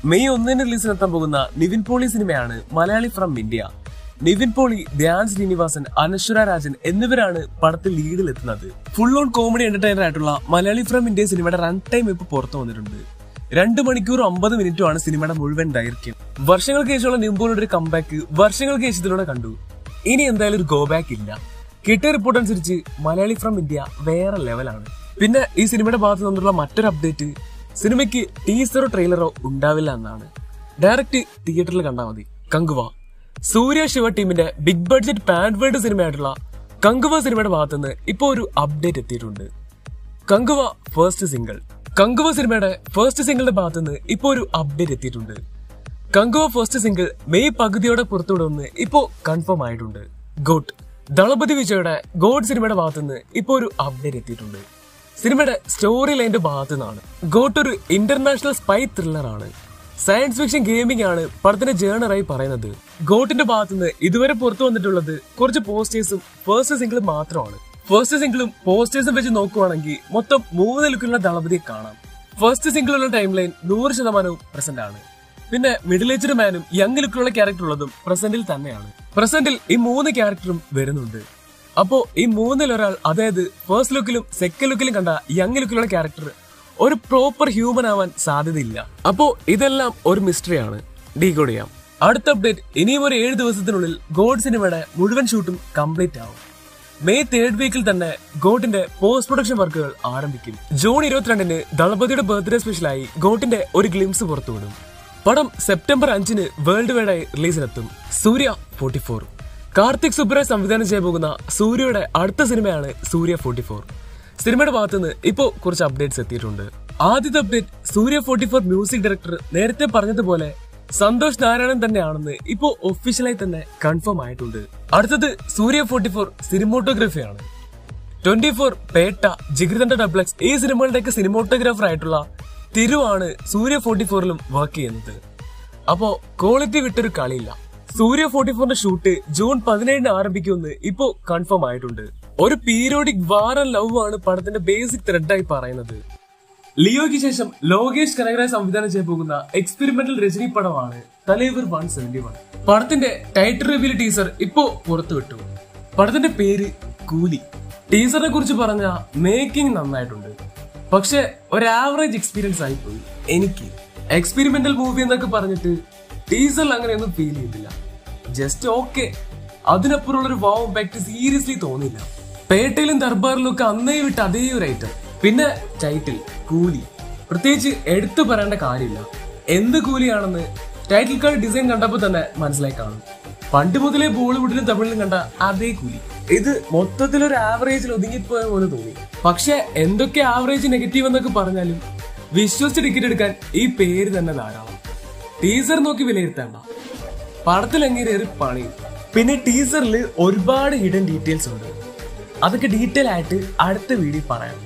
May ഒന്നിന് റിലീസിനെത്താൻ പോകുന്ന നിവിൻ പോളി സിനിമയാണ് മലയാളി ഫ്രം ഇന്ത്യ നിവിൻ പോളി ധ്യാൻ ശ്രീനിവാസൻ അനശ്വര രാജൻ എന്നിവരാണ് പടത്തിൽ ലീഡിലെത്തുന്നത് ഫുൾ ഓൺ കോമഡി എന്റർടൈനർ ആയിട്ടുള്ള മലയാളി ഫ്രം ഇന്ത്യ സിനിമയുടെ റൺ ടൈം ഇപ്പൊ പുറത്തു വന്നിട്ടുണ്ട് രണ്ട് മണിക്കൂർ അമ്പത് മിനിറ്റുമാണ് സിനിമയുടെ മുഴുവൻ ദൈർഘ്യം വർഷങ്ങൾക്ക് ശേഷമുള്ള നിംപോളിയുടെ ഒരു കംബാക്ക് വർഷങ്ങൾക്ക് ശേഷം ഇതിലൂടെ കണ്ടു ഇനി എന്തായാലും ഒരു ഗോ ബാക്ക് ഇല്ല കിട്ടിയ റിപ്പോർട്ട് അനുസരിച്ച് മലയാളി ഫ്രം ഇന്ത്യ വേറെ ലെവലാണ് പിന്നെ ഈ സിനിമയുടെ ഭാഗത്ത് നിന്നുള്ള മറ്റൊരു അപ്ഡേറ്റ് സിനിമയ്ക്ക് ടീസറോ ട്രെയിലറോ ഉണ്ടാവില്ല എന്നാണ് ഡയറക്റ്റ് തിയേറ്ററിൽ കണ്ടാൽ മതി കങ്കുവ സൂര്യ ശിവ ടീമിന്റെ ബിഗ് ബഡ്ജറ്റ് പാൻവേർഡ് സിനിമയായിട്ടുള്ള കങ്കുവ സിനിമയുടെ ഭാഗത്തുനിന്ന് ഇപ്പോൾ ഒരു അപ്ഡേറ്റ് എത്തിയിട്ടുണ്ട് കങ്കുവ ഫസ്റ്റ് സിംഗിൾ കങ്കുവ സിനിമയുടെ ഫസ്റ്റ് സിംഗിളിന്റെ ഭാഗത്തുനിന്ന് ഇപ്പോൾ ഒരു അപ്ഡേറ്റ് എത്തിയിട്ടുണ്ട് കങ്കുവ ഫസ്റ്റ് സിംഗിൾ മെയ് പകുതിയോടെ പുറത്തുവിടുമെന്ന് ഇപ്പോ കൺഫേം ആയിട്ടുണ്ട് ഗോട്ട് ദളപതി വിജയുടെ ഗോഡ് സിനിമയുടെ ഭാഗത്തുനിന്ന് ഇപ്പോൾ ഒരു അപ്ഡേറ്റ് എത്തിയിട്ടുണ്ട് സിനിമയുടെ സ്റ്റോറി ലൈന്റെ ഭാഗത്തു നിന്നാണ് ഗോട്ട് ഒരു ഇന്റർനാഷണൽ സ്പൈ ത്രില്ലർ ആണ് സയൻസ് ഫിക്ഷൻ ഗെയിമിംഗ് ആണ് പടത്തിന്റെ ജേണറായി പറയുന്നത് ഗോട്ടിന്റെ ഭാഗത്തുനിന്ന് ഇതുവരെ പുറത്തു വന്നിട്ടുള്ളത് കുറച്ച് പോസ്റ്റേഴ്സും ഫസ്റ്റ് സിംഗിളും മാത്രമാണ് ഫസ്റ്റ് സിംഗിളും പോസ്റ്റേഴ്സും വെച്ച് നോക്കുവാണെങ്കിൽ മൊത്തം മൂന്ന് ലുക്കിലുള്ള ദളപതിയെ കാണാം ഫസ്റ്റ് സിംഗിളുള്ള ടൈം ലൈൻ നൂറ് ശതമാനവും പ്രസന്റ് ആണ് പിന്നെ മിഡിൽ ഏജ്ഡ് മാനും യങ് ലുക്കിലുള്ള ക്യാരക്ടർ ഉള്ളതും പ്രസന്റിൽ തന്നെയാണ് പ്രസന്റിൽ ഈ മൂന്ന് ക്യാരക്ടറും വരുന്നുണ്ട് അപ്പോ ഈ മൂന്നിൽ ഒരാൾ അതായത് ഫസ്റ്റ് ലുക്കിലും സെക്കൻഡ് ലുക്കിലും കണ്ട യങ് ലുക്കിലുള്ള ക്യാരക്ടർ ഒരു പ്രോപ്പർ ഹ്യൂമൻ ആവാൻ സാധ്യതയില്ല അപ്പോ ഇതെല്ലാം ഒരു മിസ്റ്ററിയാണ് ഡീകോഡ് ചെയ്യാം അടുത്ത അപ്ഡേറ്റ് ഇനിയും ഒരു ഏഴ് ദിവസത്തിനുള്ളിൽ ഗോഡ് സിനിമയുടെ മുഴുവൻ ഷൂട്ടും കംപ്ലീറ്റ് ആവും മെയ് തേർഡ് വീക്കിൽ തന്നെ ഗോട്ടിന്റെ പോസ്റ്റ് പ്രൊഡക്ഷൻ വർക്കുകൾ ആരംഭിക്കും ജൂൺ ഇരുപത്തിരണ്ടിന് ദളപതിയുടെ ബർത്ത്ഡേ സ്പെഷ്യലായി ഗോട്ടിന്റെ ഒരു ഗ്ലിംസ് പുറത്തുവിടും പടം സെപ്റ്റംബർ അഞ്ചിന് വേൾഡ് വൈഡായി റിലീസിലെത്തും സൂര്യ ഫോർട്ടി ഫോർ കാർത്തിക് സുബ്രായ് സംവിധാനം ചെയ്യാൻ പോകുന്ന സൂര്യയുടെ അടുത്ത സിനിമയാണ് സൂര്യ ഫോർട്ടി ഫോർ സിനിമയുടെ ഭാഗത്തുനിന്ന് ഇപ്പോ കുറച്ച് അപ്ഡേറ്റ്സ് എത്തിയിട്ടുണ്ട് ആദ്യത്തെ update Suriya forty four music director നേരത്തെ പറഞ്ഞതുപോലെ സന്തോഷ് നാരായണൻ തന്നെയാണെന്ന് ഇപ്പോ ഒഫീഷ്യലായി തന്നെ കൺഫേം ആയിട്ടുണ്ട് അടുത്തത് സൂര്യ ഫോർട്ടി ഫോർ സിനിമോട്ടോഗ്രഫിയാണ് twenty four Petta Jigarthanda DoubleX ഈ സിനിമകളുടെയൊക്കെ സിനിമോട്ടോഗ്രാഫർ ആയിട്ടുള്ള തിരുവാണ് സൂര്യ ഫോർട്ടി ഫോറിലും വർക്ക് ചെയ്യുന്നത് അപ്പോ ക്വാളിറ്റി വിട്ടൊരു കളിയില്ല സൂര്യ ഫോർട്ടി ഫോറിന്റെ ഷൂട്ട് ജൂൺ പതിനേഴിന് ആരംഭിക്കുമെന്ന് ഇപ്പോ കൺഫേം ആയിട്ടുണ്ട് ഒരു പീരിയോഡിക് വാർ ആൻഡ് ലവ് ആണ് പടത്തിന്റെ ബേസിക് ത്രെഡായി പറയുന്നത് ലിയോയ്ക്ക് ശേഷം ലോകേഷ് കനകരാജ് സംവിധാനം ചെയ്യാൻ പോകുന്ന എക്സ്പെരിമെന്റൽ രജനി പടമാണ് തലേവർ വൺ സെവന്റി വൺ പടത്തിന്റെ ടൈറ്റിൽ റിവ്യൂ ടീസർ ഇപ്പോ പുറത്തുവിട്ടു പടത്തിന്റെ പേര് കൂലി ടീസറിനെ കുറിച്ച് പറഞ്ഞ മേക്കിംഗ് നന്നായിട്ടുണ്ട് പക്ഷെ ഒരു ആവറേജ് എക്സ്പീരിയൻസ് ആയിപ്പോയി എനിക്ക് എക്സ്പെരിമെന്റൽ മൂവി എന്നൊക്കെ പറഞ്ഞിട്ട് ടീസറിൽ അങ്ങനെയൊന്നും ഫീൽ ചെയ്തില്ല ജസ്റ്റ് ഓക്കെ അതിനപ്പുറമുള്ള ഒരു വാവ് ഇമ്പാക്ട് സീരിയസ്ലി തോന്നില്ല പേട്ടയിലും ദർബാറിലും ഒക്കെ അന്നേ വിട്ട് അതേ ഒരു ഐറ്റം പിന്നെ ടൈറ്റിൽ കൂലി പ്രത്യേകിച്ച് എടുത്തു പറയേണ്ട കാര്യമില്ല എന്ത് കൂലിയാണെന്ന് ടൈറ്റിൽ കാർഡ് ഡിസൈൻ കണ്ടപ്പോൾ തന്നെ മനസ്സിലായി കാണും പണ്ട് മുതലേ ബോളിവുഡിലും തമിഴിലും കണ്ട അതേ കൂലി ഇത് മൊത്തത്തിൽ ഒരു ആവറേജിൽ ഒതുങ്ങിപ്പോയ പോലെ തോന്നി പക്ഷെ എന്തൊക്കെ ആവറേജ് നെഗറ്റീവ് എന്നൊക്കെ പറഞ്ഞാലും വിശ്വസിച്ച് ടിക്കറ്റ് എടുക്കാൻ ഈ പേര് തന്നെ ധാരാളം ടീസർ നോക്കി വിലയിരുത്തേണ്ട പടത്തിൽ എങ്ങനെയേറി പണി പിന്നെ ടീസറിൽ ഒരുപാട് ഹിഡൻ ഡീറ്റെയിൽസ് ഉണ്ട് അതൊക്കെ ഡീറ്റെയിൽ ആയിട്ട് അടുത്ത വീഡിയോ പറയാം